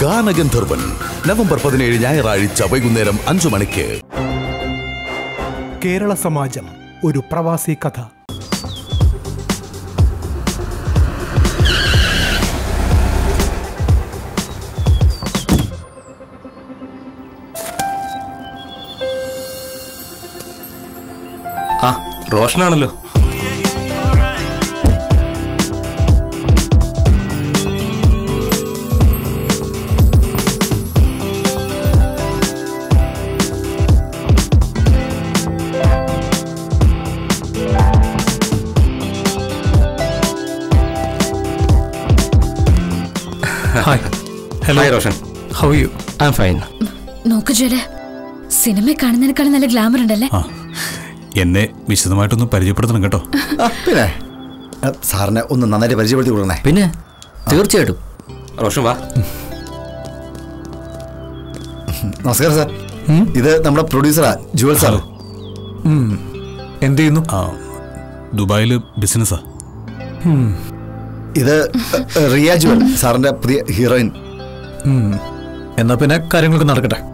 ഗാനഗന്ധർവൻ November പതിനേഴ് ഞായറാഴ്ച വൈകുന്നേരം അഞ്ചു മണിക്ക് കേരള സമാജം ഒരു പ്രവാസി കഥ ആ റോഷനാണല്ലോ hi hello hi Roshan how you I am fine നോക്കു ജോലെ സിനിമ കാണുന്നതിനേക്കാളും നല്ല ഗ്ലാമർ ഉണ്ടല്ലേ ആ എന്നെ വിശദമായിട്ടൊന്ന് പരിചയപ്പെടുത്തണം കേട്ടോ ആ, പിന്നെ ആ, സാറിനെ ഒന്ന് നന്നായിട്ട് പരിചയപ്പെടുത്തി കൊടുക്കണേ പിന്നെ തീർച്ചയായിട്ടും റോഷൻ വാ നമസ്കാരം സാർ ഇത് നമ്മുടെ പ്രൊഡ്യൂസറാ ജുവൽ സാർ എന്ത് ചെയ്യുന്നു ആ ദുബായിൽ ബിസിനസ്സാ ഇത് റിയ ജുവൽ സാറിന്റെ പുതിയ ഹീറോയിൻ എന്നാ പിന്നെ കാര്യങ്ങളൊക്കെ നടക്കട്ടെ